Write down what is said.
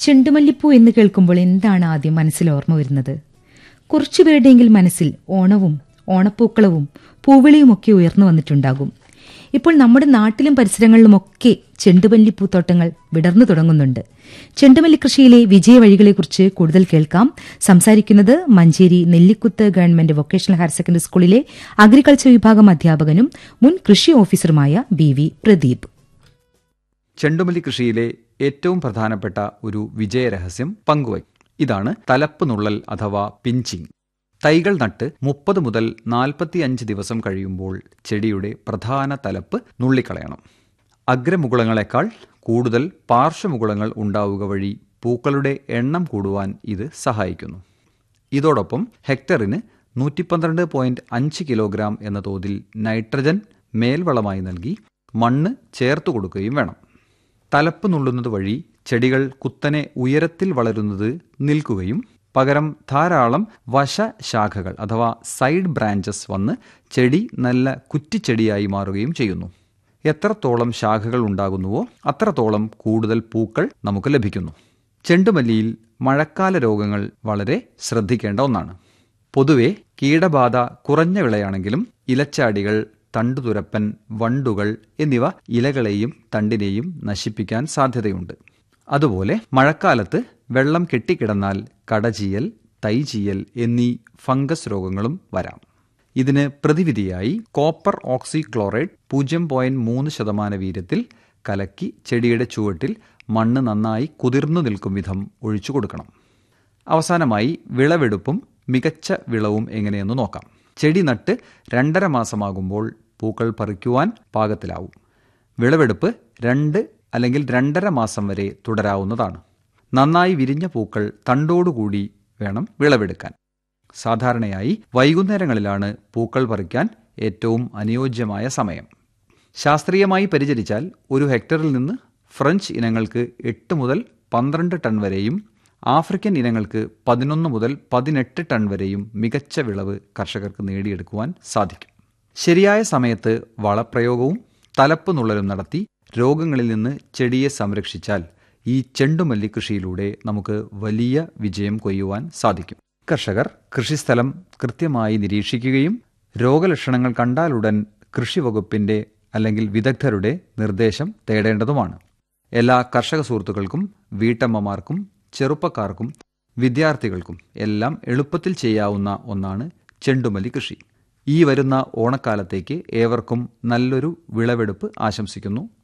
ചെണ്ടുമല്ലിപ്പൂ എന്ന് കേൾക്കുമ്പോൾ എന്താണ് ആദ്യം മനസ്സിൽ ഓർമ്മ വരുന്നത് കുറച്ചുപേരുടെയെങ്കിലും മനസ്സിൽ ഓണവും ഓണപ്പൂക്കളവും പൂവിളിയുമൊക്കെ ഉയർന്നു വന്നിട്ടുണ്ടാകും ഇപ്പോൾ നമ്മുടെ നാട്ടിലും പരിസരങ്ങളിലുമൊക്കെ ചെണ്ടുമല്ലിപ്പൂത്തോട്ടങ്ങൾ വിടർന്നു തുടങ്ങുന്നുണ്ട് ചെണ്ടുമല്ലി കൃഷിയിലെ വിജയ വഴികളെക്കുറിച്ച് കൂടുതൽ കേൾക്കാം സംസാരിക്കുന്നത് Manjeri Nellikuth government vocational higher secondary സ്കൂളിലെ അഗ്രികൾച്ചർ വിഭാഗം അധ്യാപകനും മുൻ കൃഷി ഓഫീസറുമായ ബി വി പ്രദീപ് ചെണ്ടുമല്ലി കൃഷിയിലെ ഏറ്റവും പ്രധാനപ്പെട്ട ഒരു വിജയരഹസ്യം പങ്കുവയ്ക്കും ഇതാണ് തലപ്പ് നുള്ളൽ അഥവാ പിഞ്ചിങ് തൈകൾ നട്ട് മുപ്പത് മുതൽ നാൽപ്പത്തിയഞ്ച് ദിവസം കഴിയുമ്പോൾ ചെടിയുടെ പ്രധാന തലപ്പ് നുള്ളിക്കളയണം അഗ്രമുകുളങ്ങളെക്കാൾ കൂടുതൽ പാർശ്വമുകുളങ്ങൾ ഉണ്ടാവുക വഴി പൂക്കളുടെ എണ്ണം കൂടുവാൻ ഇത് സഹായിക്കുന്നു ഇതോടൊപ്പം ഹെക്ടറിന് നൂറ്റി പന്ത്രണ്ട് പോയിന്റ് അഞ്ച് കിലോഗ്രാം എന്ന തോതിൽ നൈട്രജൻ മേൽവളമായി നൽകി മണ്ണ് ചേർത്തു കൊടുക്കുകയും വേണം തലപ്പ് നുള്ളുന്നത് വഴി ചെടികൾ കുത്തനെ ഉയരത്തിൽ വളരുന്നത് നിൽക്കുകയും പകരം ധാരാളം വശശാഖകൾ അഥവാ സൈഡ് ബ്രാഞ്ചസ് വന്ന് ചെടി നല്ല കുറ്റിച്ചെടിയായി മാറുകയും ചെയ്യുന്നു എത്രത്തോളം ശാഖകൾ ഉണ്ടാകുന്നുവോ അത്രത്തോളം കൂടുതൽ പൂക്കൾ നമുക്ക് ലഭിക്കുന്നു ചെണ്ടുമല്ലിയിൽ മഴക്കാല രോഗങ്ങൾ വളരെ ശ്രദ്ധിക്കേണ്ട ഒന്നാണ് പൊതുവെ കീടബാധ കുറഞ്ഞ വിളയാണെങ്കിലും ഇലച്ചാടികൾ തണ്ടുതുരപ്പൻ വണ്ടുകൾ എന്നിവ ഇലകളെയും തണ്ടിനെയും നശിപ്പിക്കാൻ സാധ്യതയുണ്ട് അതുപോലെ മഴക്കാലത്ത് വെള്ളം കെട്ടിക്കിടന്നാൽ കടചീയൽ തൈചീയൽ എന്നീ ഫംഗസ് രോഗങ്ങളും വരാം ഇതിന് പ്രതിവിധിയായി കോപ്പർ ഓക്സിക്ലോറൈഡ് പൂജ്യം പോയിന്റ് മൂന്ന് ശതമാന വീര്യത്തിൽ കലക്കി ചെടിയുടെ ചുവട്ടിൽ മണ്ണ് നന്നായി കുതിർന്നു നിൽക്കും വിധം ഒഴിച്ചു കൊടുക്കണം അവസാനമായി വിളവെടുപ്പും മികച്ച വിളവും എങ്ങനെയെന്ന് നോക്കാം ചെടി നട്ട് രണ്ടര മാസമാകുമ്പോൾ പൂക്കൾ പറിക്കുവാൻ പാകത്തിലാവും വിളവെടുപ്പ് രണ്ട് അല്ലെങ്കിൽ രണ്ടര മാസം വരെ തുടരാവുന്നതാണ് നന്നായി വിരിഞ്ഞ പൂക്കൾ തണ്ടോടുകൂടി വേണം വിളവെടുക്കാൻ സാധാരണയായി വൈകുന്നേരങ്ങളിലാണ് പൂക്കൾ പറിക്കാൻ ഏറ്റവും അനുയോജ്യമായ സമയം ശാസ്ത്രീയമായി പരിചരിച്ചാൽ ഒരു ഹെക്ടറിൽ നിന്ന് ഫ്രഞ്ച് ഇനങ്ങൾക്ക് എട്ട് മുതൽ പന്ത്രണ്ട് ടൺ വരെയും ആഫ്രിക്കൻ ഇനങ്ങൾക്ക് പതിനൊന്ന് മുതൽ പതിനെട്ട് ടൺ വരെയും മികച്ച വിളവ് കർഷകർക്ക് നേടിയെടുക്കുവാൻ സാധിക്കും ശരിയായ സമയത്ത് വളപ്രയോഗവും തലപ്പ് നുള്ളലും നടത്തി രോഗങ്ങളിൽ നിന്ന് ചെടിയെ സംരക്ഷിച്ചാൽ ഈ ചെണ്ടുമല്ലി കൃഷിയിലൂടെ നമുക്ക് വലിയ വിജയം കൊയ്യുവാൻ സാധിക്കും കർഷകർ കൃഷിസ്ഥലം കൃത്യമായി നിരീക്ഷിക്കുകയും രോഗലക്ഷണങ്ങൾ കണ്ടാലുടൻ കൃഷി വകുപ്പിന്റെ അല്ലെങ്കിൽ വിദഗ്ധരുടെ നിർദ്ദേശം തേടേണ്ടതുമാണ് എല്ലാ കർഷക സുഹൃത്തുക്കൾക്കും വീട്ടമ്മമാർക്കും ചെറുപ്പക്കാർക്കും വിദ്യാർത്ഥികൾക്കും എല്ലാം എളുപ്പത്തിൽ ചെയ്യാവുന്ന ഒന്നാണ് ചെണ്ടുമല്ലി കൃഷി ഈ വരുന്ന ഓണക്കാലത്തേക്ക് ഏവർക്കും നല്ലൊരു വിളവെടുപ്പ് ആശംസിക്കുന്നു